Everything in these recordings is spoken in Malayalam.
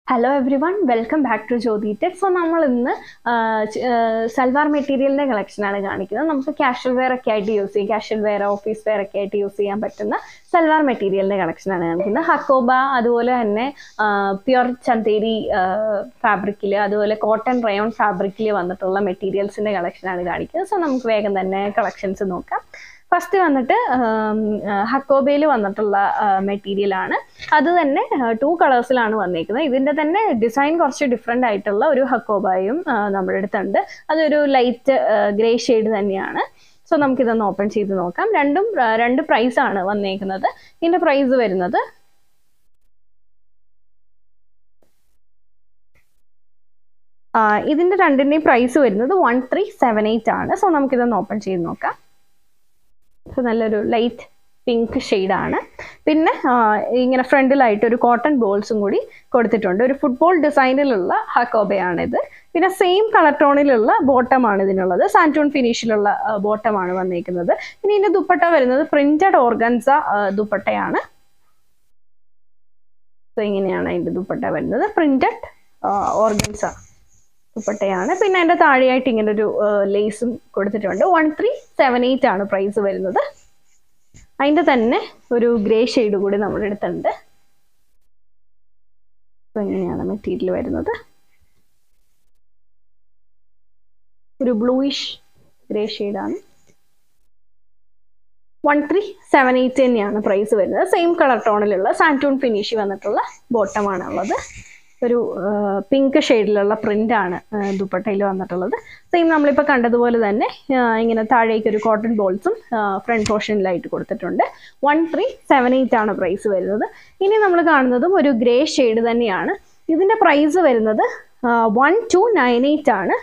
hello everyone welcome back to Jyothi tech so നമ്മൾ ഇന്ന് സൽവാർ മെറ്റീരിയലിന്റെ കളക്ഷനാണ് കാണിക്കുന്നത് നമുക്ക് കാഷ്വൽ വെയർ ഒക്കെ ആയിട്ട് യൂസ് ചെയ്യാം കാഷ്വൽ വെയർ ഓഫീസ് വെയർ ഒക്കെ ആയിട്ട് യൂസ് ചെയ്യാൻ പറ്റുന്ന സൽവാർ മെറ്റീരിയലിന്റെ കളക്ഷനാണ് കാണിക്കുന്നത് ഹക്കോബ അതുപോലെ തന്നെ പ്യുർ ചന്തേരി ഫാബ്രിക്കിൽ അതുപോലെ കോട്ടൺ റയോൺ ഫാബ്രിക്കിൽ വന്നിട്ടുള്ള മെറ്റീരിയൽസിന്റെ കളക്ഷനാണ് കാണിക്കുന്നത് സോ നമുക്ക് വേഗം തന്നെ കളക്ഷൻസ് നോക്കാം ഫസ്റ്റ് വന്നിട്ട് ഹക്കോബയിൽ വന്നിട്ടുള്ള മെറ്റീരിയൽ ആണ് അത് തന്നെ ടു കളേഴ്സിലാണ് വന്നേക്കുന്നത് ഇതിന്റെ തന്നെ ഡിസൈൻ കുറച്ച് ഡിഫറെൻ്റ് ആയിട്ടുള്ള ഒരു ഹക്കോബായും നമ്മുടെ അടുത്തുണ്ട് അതൊരു ലൈറ്റ് ഗ്രേ ഷെയ്ഡ് തന്നെയാണ് സോ നമുക്കിതൊന്ന് ഓപ്പൺ ചെയ്ത് നോക്കാം രണ്ടും രണ്ട് പ്രൈസ് ആണ് വന്നേക്കുന്നത് ഇതിന്റെ പ്രൈസ് വരുന്നത് ഇതിന്റെ രണ്ടിന്റെയും പ്രൈസ് വരുന്നത് വൺ ത്രീ സെവൻ എയ്റ്റ് ആണ് സോ നമുക്കിതൊന്ന് ഓപ്പൺ ചെയ്ത് നോക്കാം സോ നല്ലൊരു ലൈറ്റ് പിങ്ക് ഷെയ്ഡാണ് പിന്നെ ഇങ്ങനെ ഫ്രണ്ടിലായിട്ട് ഒരു കോട്ടൺ ബോൾസും കൂടി കൊടുത്തിട്ടുണ്ട് ഒരു ഫുട്ബോൾ ഡിസൈനിലുള്ള ഹക്കോബയാണിത് പിന്നെ സെയിം കളർ ടോണിലുള്ള ബോട്ടമാണ് ഇതിനുള്ളത് സാൻറ്റൂൺ ഫിനിഷിലുള്ള ബോട്ടമാണ് വന്നിരിക്കുന്നത് ഇനി ഇതിന്റെ ദുപ്പട്ട വരുന്നത് പ്രിന്റഡ് ഓർഗൻസ ദുപ്പട്ടയാണ് സോ ഇങ്ങനെയാണ് അതിന്റെ ദുപ്പട്ട വരുന്നത് പ്രിന്റഡ് ഓർഗൻസ ദുപ്പട്ടയാണ് പിന്നെ അതിന്റെ താഴെയായിട്ട് ഇങ്ങനെ ഒരു ലേസും കൊടുത്തിട്ടുണ്ട് വൺ ത്രീ സെവൻ എയ്റ്റ് ആണ് പ്രൈസ് വരുന്നത് അതിന്റെ തന്നെ ഒരു ഗ്രേ ഷെയ്ഡ് കൂടി നമ്മുടെ അടുത്തുണ്ട് അപ്പൊ ഇങ്ങനെയാണ് മെറ്റീരിയൽ വരുന്നത് ഒരു ബ്ലൂയിഷ് ഗ്രേ ഷെയ്ഡാണ് വൺ ത്രീ സെവൻ എയ്റ്റ് തന്നെയാണ് പ്രൈസ് വരുന്നത് സെയിം കളർ ടോണിലുള്ള സാൻറ്റൂൺ ഫിനിഷ് വന്നിട്ടുള്ള ബോട്ടമാണ് ഉള്ളത് ഒരു പിങ്ക് ഷെയ്ഡിലുള്ള പ്രിന്റ് ആണ് ദുപ്പട്ടയിൽ വന്നിട്ടുള്ളത് സെയിം നമ്മളിപ്പോൾ കണ്ടതുപോലെ തന്നെ ഇങ്ങനെ താഴേക്ക് ഒരു കോട്ടൺ ബോൾസും ഫ്രണ്ട് പോർഷനിലായിട്ട് കൊടുത്തിട്ടുണ്ട് വൺ ത്രീ സെവൻ എയ്റ്റ് ആണ് പ്രൈസ് വരുന്നത് ഇനി നമ്മൾ കാണുന്നതും ഒരു ഗ്രേ ഷെയ്ഡ് തന്നെയാണ് ഇതിന്റെ പ്രൈസ് വരുന്നത് വൺ ടു നയൻ എയ്റ്റ് ആണ്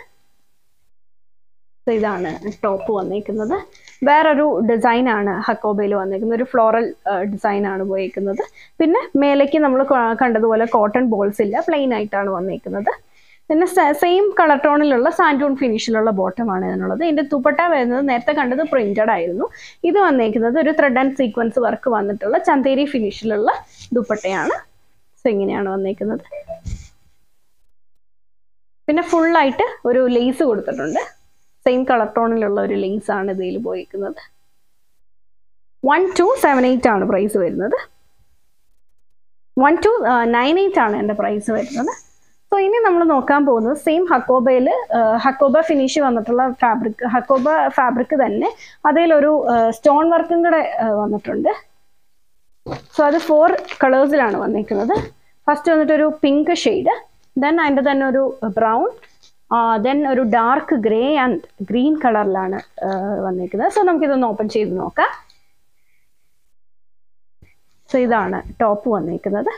ഇതാണ് ടോപ്പ് വന്നേക്കുന്നത് വേറൊരു ഡിസൈൻ ആണ് ഹക്കോബയിൽ വന്നേക്കുന്നത് ഒരു ഫ്ലോറൽ ഡിസൈൻ ആണ് പോയേക്കുന്നത് പിന്നെ മേലേക്ക് നമ്മൾ കണ്ടതുപോലെ കോട്ടൺ ബോൾസ് ഇല്ല പ്ലെയിൻ ആയിട്ടാണ് വന്നേക്കുന്നത് പിന്നെ സെയിം കളർ ടോണിലുള്ള സാൻറ്റൂൺ ഫിനിഷിലുള്ള ബോട്ടമാണ് ഇതിനുള്ളത് ഇതിന്റെ തുപ്പട്ട വരുന്നത് നേരത്തെ കണ്ടത് പ്രിന്റഡ് ആയിരുന്നു ഇത് വന്നേക്കുന്നത് ഒരു ത്രെഡ് ആൻഡ് സീക്വൻസ് വർക്ക് വന്നിട്ടുള്ള ചന്തേരി ഫിനിഷിലുള്ള ദുപ്പട്ടയാണ് സോ ഇങ്ങനെയാണ് വന്നേക്കുന്നത് പിന്നെ ഫുള്ളായിട്ട് ഒരു ലേസ് കൊടുത്തിട്ടുണ്ട് സെയിം കളർ ടോണിലുള്ള ഒരു ലേസ് ആണ് ഇതിൽ പോയിരിക്കുന്നത് വൺ ടു സെവൻ എയ്റ്റ് ആണ് പ്രൈസ് വരുന്നത് വൺ ടു നയൻ എയ്റ്റ് ആണ് എൻ്റെ പ്രൈസ് വരുന്നത് സോ ഇനി നമ്മൾ നോക്കാൻ പോകുന്നത് സെയിം ഹക്കോബയിൽ ഹക്കോബ ഫിനിഷ് വന്നിട്ടുള്ള ഫാബ്രിക് ഹക്കോബ ഫാബ്രിക് തന്നെ അതിലൊരു സ്റ്റോൺ വർക്കും കൂടെ വന്നിട്ടുണ്ട് സോ അത് ഫോർ കളേഴ്സിലാണ് വന്നിരിക്കുന്നത് ഫസ്റ്റ് വന്നിട്ട് ഒരു പിങ്ക് ഷെയ്ഡ് ദെൻ അതിൻ്റെ തന്നെ ഒരു ബ്രൗൺ ദെൻ ഒരു ഡാർക്ക് ഗ്രേ ആൻഡ് ഗ്രീൻ കളറിലാണ് വന്നിരിക്കുന്നത് സോ നമുക്കിതൊന്ന് ഓപ്പൺ ചെയ്ത് നോക്കാം സോ ഇതാണ് ടോപ്പ് വന്നിരിക്കുന്നത്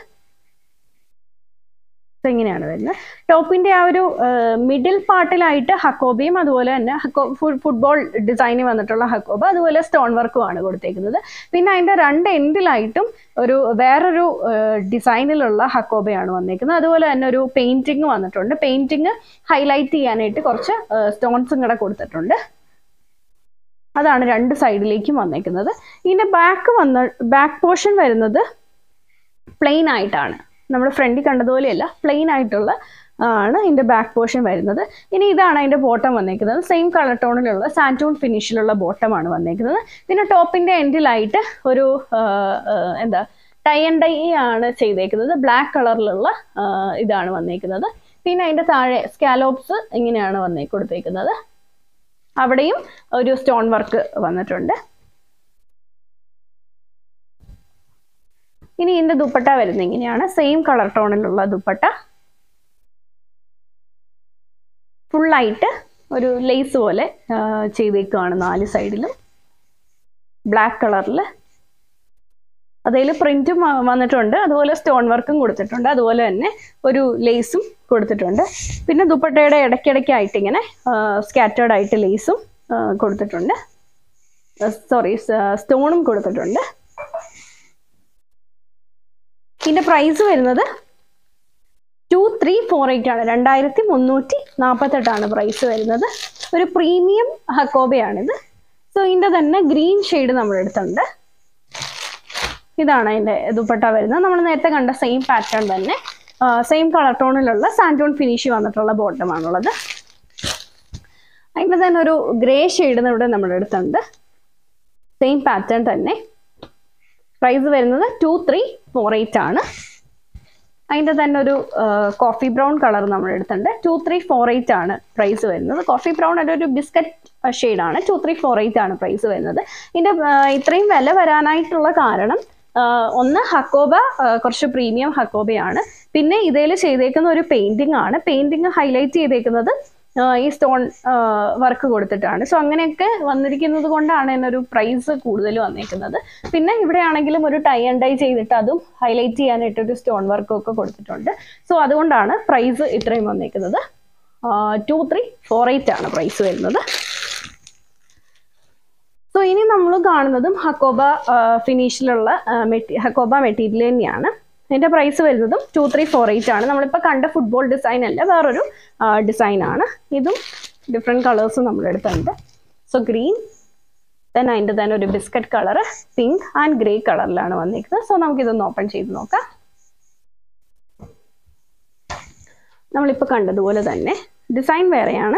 സോ ഇങ്ങനെയാണ് വരുന്നത് ടോപ്പിന്റെ ആ ഒരു മിഡിൽ പാർട്ടിലായിട്ട് ഹക്കോബയും അതുപോലെ തന്നെ ഹക്കോ ഫുട്ബോൾ ഡിസൈനിൽ വന്നിട്ടുള്ള ഹക്കോബ അതുപോലെ സ്റ്റോൺ വർക്കും ആണ് കൊടുത്തേക്കുന്നത് പിന്നെ അതിന്റെ രണ്ട് എൻഡിലായിട്ടും ഒരു വേറൊരു ഡിസൈനിലുള്ള ഹക്കോബയാണ് വന്നിരിക്കുന്നത് അതുപോലെ തന്നെ ഒരു പെയിന്റിങ് വന്നിട്ടുണ്ട് പെയിന്റിങ് ഹൈലൈറ്റ് ചെയ്യാനായിട്ട് കുറച്ച് സ്റ്റോൺസും കൂടെ കൊടുത്തിട്ടുണ്ട് അതാണ് രണ്ട് സൈഡിലേക്കും വന്നേക്കുന്നത് ഇതിന്റെ ബാക്ക് വന്ന ബാക്ക് പോർഷൻ വരുന്നത് പ്ലെയിൻ ആയിട്ടാണ് നമ്മൾ ഫ്രണ്ടിൽ കണ്ടതുപോലെയല്ല പ്ലെയിൻ ആയിട്ടുള്ള ആണ് ഇതിന്റെ ബാക്ക് പോർഷൻ വരുന്നത് ഇനി ഇതാണ് അതിന്റെ ബോട്ടം വന്നേക്കുന്നത് സെയിം കളർ ടോണിലുള്ള സാൻറ്റൂൺ ഫിനിഷിലുള്ള ബോട്ടമാണ് വന്നേക്കുന്നത് പിന്നെ ടോപ്പിന്റെ എൻഡിലായിട്ട് ഒരു എന്താ ടൈ ആൻഡ് ഡൈ ആണ് ചെയ്തേക്കുന്നത് ബ്ലാക്ക് കളറിലുള്ള ഇതാണ് വന്നേക്കുന്നത് പിന്നെ അതിന്റെ താഴെ സ്കാലോപ്സ് ഇങ്ങനെയാണ് വന്നേ കൊടുത്തേക്കുന്നത് അവിടെയും ഒരു സ്റ്റോൺ വർക്ക് വന്നിട്ടുണ്ട് ഇനി ഇതിന്റെ ദുപ്പട്ട വരുന്നത് ഇങ്ങനെയാണ് സെയിം കളർ ടോണിലുള്ള ദുപ്പട്ട ഫുള്ളായിട്ട് ഒരു ലേസ് പോലെ ചെയ്തേക്കുവാണ് നാല് സൈഡിലും ബ്ലാക്ക് കളറിൽ അതിൽ പ്രിന്റും വന്നിട്ടുണ്ട് അതുപോലെ സ്റ്റോൺ വർക്കും കൊടുത്തിട്ടുണ്ട് അതുപോലെ തന്നെ ഒരു ലേസും കൊടുത്തിട്ടുണ്ട് പിന്നെ ദുപ്പട്ടയുടെ ഇടയ്ക്കിടയ്ക്കായിട്ട് ഇങ്ങനെ സ്കാറ്റേർഡ് ആയിട്ട് ലേസും കൊടുത്തിട്ടുണ്ട് സോറി സ്റ്റോണും കൊടുത്തിട്ടുണ്ട് ഇതിന്റെ പ്രൈസ് വരുന്നത് ടു ത്രീ ഫോർ എയ്റ്റ് ആണ് രണ്ടായിരത്തി മുന്നൂറ്റി നാൽപ്പത്തെട്ടാണ് പ്രൈസ് വരുന്നത് ഒരു പ്രീമിയം ഹക്കോബയാണിത് സോ ഇതിന്റെ തന്നെ ഗ്രീൻ ഷെയ്ഡ് നമ്മുടെ അടുത്തുണ്ട് ഇതാണ് അതിന്റെ ദുപ്പട്ട വരുന്നത് നമ്മൾ നേരത്തെ കണ്ട സെയിം പാറ്റേൺ തന്നെ സെയിം കളർ ടോണിലുള്ള സാൻറ്റോൺ ഫിനിഷ് വന്നിട്ടുള്ള ബോട്ടമാണുള്ളത് അതിൻ്റെ തന്നെ ഒരു ഗ്രേ ഷെയ്ഡ് ഇവിടെ നമ്മുടെ അടുത്തുണ്ട് സെയിം പാറ്റേൺ തന്നെ പ്രൈസ് വരുന്നത് ടു ത്രീ ഫോർ എയ്റ്റ് ആണ് അതിൻ്റെ തന്നെ ഒരു കോഫി ബ്രൗൺ കളർ നമ്മുടെ അടുത്തുണ്ട് ടു ത്രീ ഫോർ എയ്റ്റ് ആണ് പ്രൈസ് വരുന്നത് കോഫി ബ്രൗൺ അതിൻ്റെ ഒരു ബിസ്ക്കറ്റ് ഷെയ്ഡാണ് ടു ത്രീ ഫോർ എയ്റ്റ് ആണ് പ്രൈസ് വരുന്നത് ഇതിൻ്റെ ഇത്രയും വില വരാനായിട്ടുള്ള കാരണം ആ, ഒന്ന് ഹക്കോബ ആ, കുറച്ച് പ്രീമിയം ഹക്കോബയാണ് പിന്നെ ഇതിൽ ചെയ്തേക്കുന്ന ഒരു പെയിന്റിംഗ് ആണ് പെയിന്റിംഗ് ഹൈലൈറ്റ് ചെയ്തേക്കുന്നത് ആ, ഈ സ്റ്റോൺ വർക്ക് കൊടുത്തിട്ടാണ് സോ അങ്ങനെയൊക്കെ വന്നിരിക്കുന്നത് കൊണ്ടാണ് ഇതിനൊരു പ്രൈസ് കൂടുതൽ വന്നേക്കുന്നത് പിന്നെ ഇവിടെ ആണെങ്കിലും ഒരു ടൈ ആൻഡ് ഡൈ ചെയ്തിട്ട് അതും ഹൈലൈറ്റ് ചെയ്യാനായിട്ട് ഒരു സ്റ്റോൺ വർക്കും ഒക്കെ കൊടുത്തിട്ടുണ്ട് സോ അതുകൊണ്ടാണ് പ്രൈസ് ഇത്രയും വന്നേക്കുന്നത് ടു ത്രീ ഫോർ എയ്റ്റ് ആണ് പ്രൈസ് വരുന്നത് സോ ഇനി നമ്മൾ കാണുന്നതും ഹക്കോബ ഫിനിഷിലുള്ള ഹക്കോബ മെറ്റീരിയൽ തന്നെയാണ് ഇതിന്റെ പ്രൈസ് വരുന്നതും ടു ത്രീ ഫോർ എയ്റ്റ് ആണ് നമ്മളിപ്പോൾ കണ്ട ഫുട്ബോൾ ഡിസൈൻ അല്ല വേറൊരു ഡിസൈൻ ആണ് ഇതും ഡിഫറെൻറ്റ് കളേഴ്സ് നമ്മുടെ അടുത്തുണ്ട് സോ ഗ്രീൻ ദെൻ അതിൻ്റെ തന്നെ ഒരു biscuit colour pink and grey കളറിലാണ് വന്നിരിക്കുന്നത് സോ നമുക്കിതൊന്ന് ഓപ്പൺ ചെയ്ത് നോക്കാം നമ്മളിപ്പോൾ കണ്ടതുപോലെ തന്നെ ഡിസൈൻ വേറെയാണ്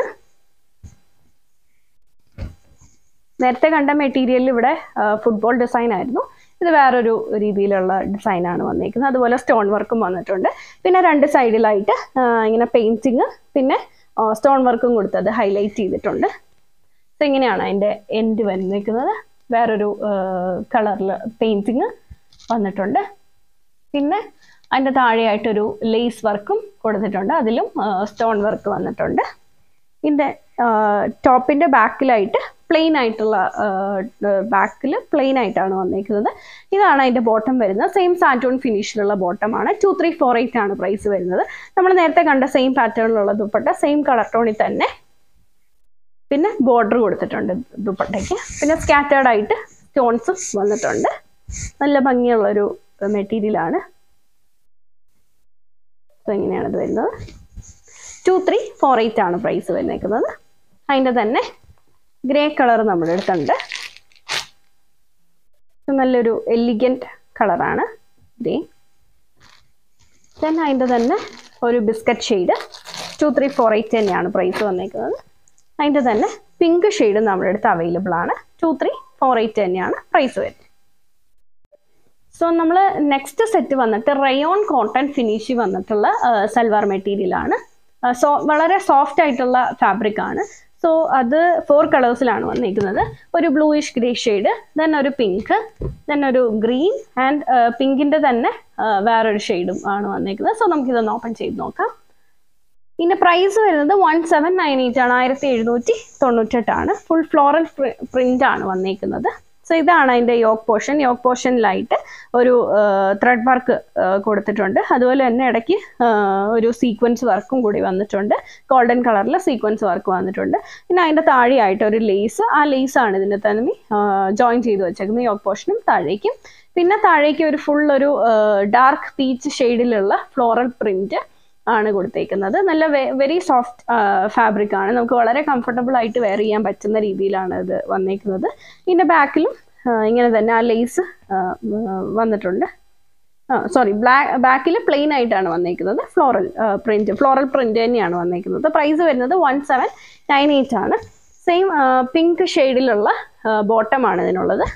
നേരത്തെ കണ്ട മെറ്റീരിയൽ ഇവിടെ ഫുട്ബോൾ ഡിസൈൻ ആയിരുന്നു ഇത് വേറൊരു രീതിയിലുള്ള ഡിസൈനാണ് വന്നിരിക്കുന്നത് അതുപോലെ സ്റ്റോൺ വർക്കും വന്നിട്ടുണ്ട് പിന്നെ രണ്ട് സൈഡിലായിട്ട് ഇങ്ങനെ പെയിൻറ്റിങ് പിന്നെ സ്റ്റോൺ വർക്കും കൊടുത്തത് ഹൈലൈറ്റ് ചെയ്തിട്ടുണ്ട് സോ ഇങ്ങനെയാണ് അതിൻ്റെ എൻഡ് വന്നിരിക്കുന്നത് വേറൊരു കളറിൽ പെയിൻറ്റിങ് വന്നിട്ടുണ്ട് പിന്നെ അതിൻ്റെ താഴെയായിട്ടൊരു ലേസ് വർക്കും കൊടുത്തിട്ടുണ്ട് അതിലും സ്റ്റോൺ വർക്ക് വന്നിട്ടുണ്ട് ഇതിൻ്റെ ടോപ്പിൻ്റെ ബാക്കിലായിട്ട് പ്ലെയിൻ ആയിട്ടുള്ള ബാക്കിൽ പ്ലെയിൻ ആയിട്ടാണ് വന്നിരിക്കുന്നത് ഇതാണ് അതിൻ്റെ ബോട്ടം വരുന്നത് സെയിം സാറ്റോൺ ഫിനിഷിലുള്ള ബോട്ടമാണ് ടു ത്രീ ഫോർ എയ്റ്റ് ആണ് പ്രൈസ് വരുന്നത് നമ്മൾ നേരത്തെ കണ്ട സെയിം പാറ്റേണിലുള്ള ദുപ്പട്ട സെയിം കളർ ടോണിൽ തന്നെ പിന്നെ ബോർഡർ കൊടുത്തിട്ടുണ്ട് ദുപ്പട്ടയ്ക്ക് പിന്നെ സ്കാറ്റേർഡ് ആയിട്ട് സ്റ്റോൺസും വന്നിട്ടുണ്ട് നല്ല ഭംഗിയുള്ളൊരു മെറ്റീരിയലാണ് സോ ഇങ്ങനെയാണ് ഇത് വരുന്നത് ടു ത്രീ ഫോർ എയ്റ്റ് ആണ് പ്രൈസ് വന്നേക്കുന്നത് അതിൻ്റെ തന്നെ ഗ്രേ കളർ നമ്മുടെ അടുത്തുണ്ട് ഇത് നല്ലൊരു എലിഗൻറ്റ് കളറാണ് ഗ്രേ ദെൻ അതിൻ്റെ തന്നെ ഒരു biscuit shade two three four eight തന്നെയാണ് പ്രൈസ് വന്നേക്കുന്നത് അതിൻ്റെ തന്നെ പിങ്ക് ഷെയ്ഡ് നമ്മുടെ അടുത്ത് അവൈലബിൾ ആണ് ടു ത്രീ ഫോർ എയ്റ്റ് തന്നെയാണ് പ്രൈസ് വരുന്നത് സോ നമ്മൾ നെക്സ്റ്റ് സെറ്റ് വന്നിട്ട് റയോൺ കോട്ടൺ ഫിനിഷ് വന്നിട്ടുള്ള സൽവാർ മെറ്റീരിയൽ ആണ് സോ വളരെ സോഫ്റ്റ് ആയിട്ടുള്ള ഫാബ്രിക് ആണ് സോ അത് ഫോർ കളേഴ്സിലാണ് വന്നിരിക്കുന്നത് ഒരു ബ്ലൂയിഷ് ഗ്രേ ഷെയ്ഡ് ദെൻ ഒരു പിങ്ക് ദെൻ ഒരു ഗ്രീൻ ആൻഡ് പിങ്കിൻ്റെ തന്നെ വേറൊരു ഷെയ്ഡും ആണ് വന്നിരിക്കുന്നത് സോ നമുക്കിതൊന്ന് ഓപ്പൺ ചെയ്ത് നോക്കാം ഇതിൻ്റെ പ്രൈസ് വരുന്നത് വൺ സെവൻ നയൻ എയ്റ്റ് ആണ് ആയിരത്തി എഴുന്നൂറ്റി തൊണ്ണൂറ്റെട്ടാണ് ഫുൾ ഫ്ലോറൽ പ്രിൻ്റ് ആണ് വന്നിരിക്കുന്നത് സോ ഇതാണ് അതിൻ്റെ യോക്ക് പോർഷൻ യോക്ക് പോർഷനിലായിട്ട് ഒരു ത്രെഡ് വർക്ക് കൊടുത്തിട്ടുണ്ട് അതുപോലെ തന്നെ ഇടയ്ക്ക് ഒരു സീക്വൻസ് വർക്കും കൂടി വന്നിട്ടുണ്ട് ഗോൾഡൻ കളറിൽ സീക്വൻസ് വർക്ക് വന്നിട്ടുണ്ട് പിന്നെ അതിൻ്റെ താഴെയായിട്ട് ഒരു ലേസ് ആ ലേസാണ് ഇതിൻ്റെ തന്നെ ജോയിൻ ചെയ്ത് വെച്ചേക്കുന്നത് യോക്ക് പോർഷനും താഴേക്കും പിന്നെ താഴേക്ക് ഒരു ഫുൾ ഒരു ഡാർക്ക് പീച്ച് ഷെയ്ഡിലുള്ള ഫ്ലോറൽ പ്രിൻറ്റ് ആണ് കൊടുത്തേക്കുന്നത് നല്ല വെരി സോഫ്റ്റ് ഫാബ്രിക് ആണ് നമുക്ക് വളരെ കംഫർട്ടബിൾ ആയിട്ട് വെയർ ചെയ്യാൻ പറ്റുന്ന രീതിയിലാണ് ഇത് വന്നേക്കുന്നത് ഇതിൻ്റെ ബാക്കിലും ഇങ്ങനെ തന്നെ ആ ലേസ് വന്നിട്ടുണ്ട് സോറി ബ്ലാക്ക് ബാക്കിൽ പ്ലെയിൻ ആയിട്ടാണ് വന്നേക്കുന്നത് ഫ്ലോറൽ പ്രിന്റ് ഫ്ലോറൽ പ്രിന്റ് തന്നെയാണ് വന്നേക്കുന്നത് പ്രൈസ് വരുന്നത് വൺ സെവൻ നയൻ എയ്റ്റ് ആണ് സെയിം പിങ്ക് ഷെയ്ഡിലുള്ള ബോട്ടമാണ് ഇതിനുള്ളത്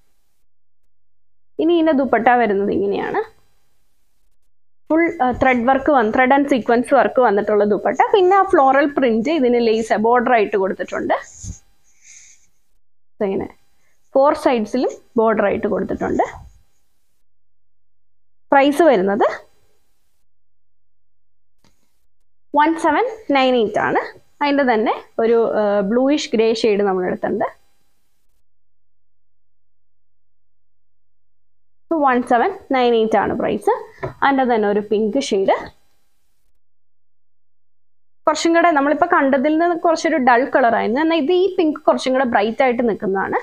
ഇനി ഇതിൻ്റെ ദുപ്പട്ട വരുന്നത് ഇങ്ങനെയാണ് ഫുൾ ത്രെഡ് വർക്ക് വന്ന് ത്രെഡ് ആൻഡ് സീക്വൻസ് വർക്ക് വന്നിട്ടുള്ള ദുപ്പട്ട പിന്നെ ആ ഫ്ലോറൽ പ്രിന്റ് ഇതിന് ലേസ് ബോർഡർ ആയിട്ട് കൊടുത്തിട്ടുണ്ട് ഇങ്ങനെ ഫോർ സൈഡ്സിലും ബോർഡർ ആയിട്ട് കൊടുത്തിട്ടുണ്ട് പ്രൈസ് വരുന്നത് വൺ സെവൻ നയൻ എയ്റ്റ് ആണ് അതിൻ്റെ തന്നെ ഒരു ബ്ലൂയിഷ് ഗ്രേ ഷെയ്ഡ് നമ്മളെടുത്തുണ്ട് വൺ സെവൻ നയൻ എയ്റ്റ് ആണ് പ്രൈസ് അതിൻ്റെ തന്നെ ഒരു പിങ്ക് ഷെയ്ഡ് കുറച്ചും കൂടെ നമ്മളിപ്പോൾ കണ്ടതിൽ നിന്ന് കുറച്ചൊരു ഡൾ കളർ ആയിരുന്നു എന്നാൽ ഇത് ഈ പിങ്ക് കുറച്ചും കൂടെ ബ്രൈറ്റ് ആയിട്ട് നിൽക്കുന്നതാണ്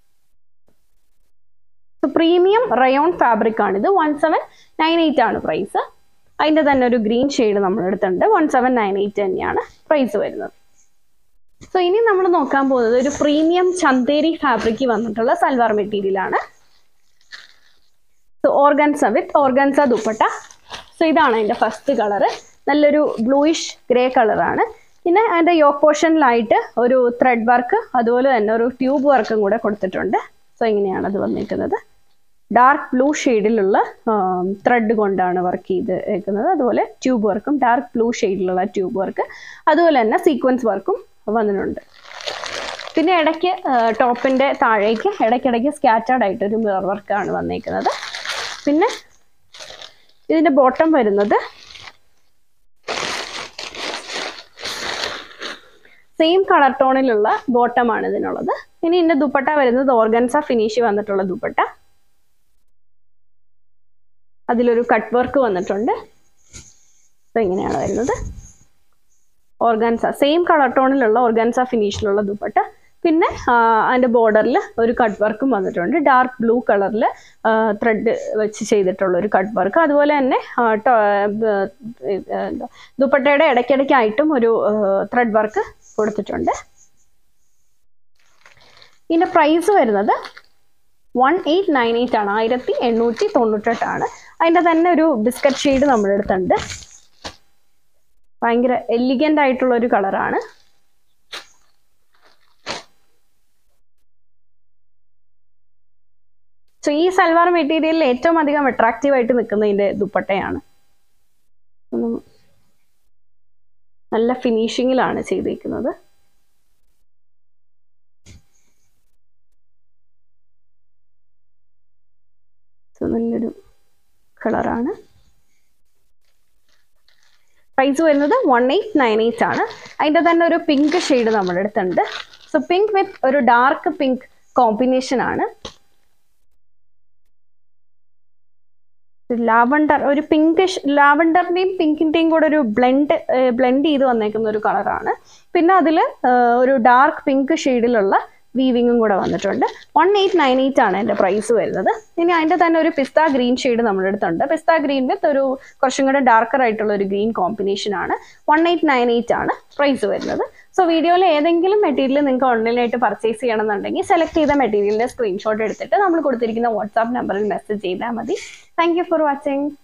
പ്രീമിയം റയോൺ ഫാബ്രിക് ആണിത് വൺ സെവൻ നയൻ എയ്റ്റ് ആണ് പ്രൈസ് അതിൻ്റെ തന്നെ ഒരു ഗ്രീൻ ഷെയ്ഡ് നമ്മളെടുത്തുണ്ട് വൺ സെവൻ നയൻ എയ്റ്റ് തന്നെയാണ് പ്രൈസ് വരുന്നത് സോ ഇനി നമ്മൾ നോക്കാൻ പോകുന്നത് ഒരു പ്രീമിയം ചന്തേരി ഫാബ്രിക് വന്നിട്ടുള്ള സൽവാർ മെറ്റീരിയൽ ആണ് so organza with organza dupatta so ഇതാണ് അതിൻ്റെ ഫസ്റ്റ് കളറ് നല്ലൊരു ബ്ലൂയിഷ് ഗ്രേ കളറാണ് പിന്നെ അതിൻ്റെ യോക്ക് പോർഷനിലായിട്ട് ഒരു ത്രെഡ് വർക്ക് അതുപോലെ തന്നെ ഒരു ട്യൂബ് വർക്കും കൂടെ കൊടുത്തിട്ടുണ്ട് സോ ഇങ്ങനെയാണ് അത് വന്നിരിക്കുന്നത് ഡാർക്ക് ബ്ലൂ ഷെയ്ഡിലുള്ള ത്രെഡ് കൊണ്ടാണ് വർക്ക് ചെയ്തേക്കുന്നത് അതുപോലെ ട്യൂബ് വർക്കും ഡാർക്ക് ബ്ലൂ ഷെയ്ഡിലുള്ള ട്യൂബ് വർക്ക് അതുപോലെ തന്നെ സീക്വൻസ് വർക്കും വന്നിട്ടുണ്ട് പിന്നെ ഇടയ്ക്ക് ടോപ്പിൻ്റെ താഴേക്ക് ഇടയ്ക്കിടയ്ക്ക് സ്കാറ്റേർഡ് ആയിട്ട് ഒരു മിറർ വർക്കാണ് വന്നേക്കുന്നത് പിന്നെ ഇതിൻ്റെ ബോട്ടം വരുന്നത് സെയിം കളർ ടോണിലുള്ള ബോട്ടമാണ് ഇതിനുള്ളത് ഇനി ഇതിൻ്റെ ദുപ്പട്ട വരുന്നത് ഓർഗൻസ ഫിനിഷ് വന്നിട്ടുള്ള ദുപ്പട്ട അതിലൊരു കട്ട് വർക്ക് വന്നിട്ടുണ്ട് അപ്പോൾ ഇങ്ങനെയാണ് വരുന്നത് ഓർഗാൻസ സെയിം കളർ ടോണിലുള്ള ഓർഗാൻസ ഫിനിഷിലുള്ള ദുപ്പട്ട പിന്നെ അതിൻ്റെ ബോർഡറിൽ ഒരു കട്ട് വർക്കും വന്നിട്ടുണ്ട് ഡാർക്ക് ബ്ലൂ കളറിൽ ത്രെഡ് വെച്ച് ചെയ്തിട്ടുള്ള ഒരു കട്ട് വർക്ക് അതുപോലെ തന്നെ ദുപ്പട്ടയുടെ ഇടയ്ക്കിടയ്ക്കായിട്ടും ഒരു ത്രെഡ് വർക്ക് കൊടുത്തിട്ടുണ്ട് ഇതിൻ്റെ പ്രൈസ് വരുന്നത് വൺ എയ്റ്റ് നയൻ എയ്റ്റ് ആണ് ആയിരത്തി എണ്ണൂറ്റി തൊണ്ണൂറ്റെട്ടാണ് അതിൻ്റെ തന്നെ ഒരു ബിസ്ക്കറ്റ് ഷെയ്ഡ് നമ്മുടെ അടുത്തുണ്ട് ഭയങ്കര എലിഗൻ്റ് ആയിട്ടുള്ള ഒരു കളറാണ് സോ ഈ സൽവാർ മെറ്റീരിയലിൽ ഏറ്റവും അധികം അട്രാക്റ്റീവ് ആയിട്ട് നിൽക്കുന്നതിൻ്റെ ദുപ്പട്ടയാണ് നല്ല ഫിനിഷിങ്ങിലാണ് ചെയ്തിരിക്കുന്നത് സോ നല്ലൊരു കളറാണ് പ്രൈസ് വരുന്നത് വൺ എയ്റ്റ് നയൻ എയ്റ്റ് ആണ് അതിൻ്റെ തന്നെ ഒരു പിങ്ക് ഷെയ്ഡ് നമ്മുടെ അടുത്തുണ്ട് സോ പിങ്ക് വിത്ത് ഒരു ഡാർക്ക് പിങ്ക് കോമ്പിനേഷൻ ആണ് ലാവണ്ടർ ഒരു പിങ്കിഷ് ലാവണ്ടറിൻ്റെയും പിങ്കിൻ്റെയും കൂടെ ഒരു ബ്ലെൻഡ് ബ്ലെൻഡ് ചെയ്ത് വന്നേക്കുന്ന ഒരു കളറാണ് പിന്നെ അതിൽ ഒരു ഡാർക്ക് പിങ്ക് ഷെയ്ഡിലുള്ള വീവിങ്ങും കൂടെ വന്നിട്ടുണ്ട് വൺ എയ്റ്റ് നയൻ എയ്റ്റ് ആണ് എൻ്റെ പ്രൈസ് വരുന്നത് ഇനി അതിൻ്റെ തന്നെ ഒരു പിസ്ത ഗ്രീൻ ഷെയ്ഡ് നമ്മുടെ അടുത്തുണ്ട് പിസ്ത ഗ്രീൻ വിത്ത് ഒരു കുറച്ചും കൂടെ ഡാർക്കർ ആയിട്ടുള്ള ഒരു ഗ്രീൻ കോമ്പിനേഷൻ ആണ് വൺ എയ്റ്റ് നയൻ എയ്റ്റ് ആണ് പ്രൈസ് വരുന്നത് സോ വീഡിയോയിൽ ഏതെങ്കിലും മെറ്റീരിയൽ നിങ്ങൾക്ക് ഓൺലൈനായിട്ട് പർച്ചേസ് ചെയ്യണമെന്നുണ്ടെങ്കിൽ സെലക്ട് ചെയ്ത മെറ്റീരിയലിൻ്റെ സ്ക്രീൻഷോട്ട് എടുത്തിട്ട് നമ്മൾ കൊടുത്തിരിക്കുന്ന വാട്സാപ്പ് നമ്പറിൽ മെസ്സേജ് ചെയ്താൽ മതി താങ്ക് ഫോർ വാച്ചിങ്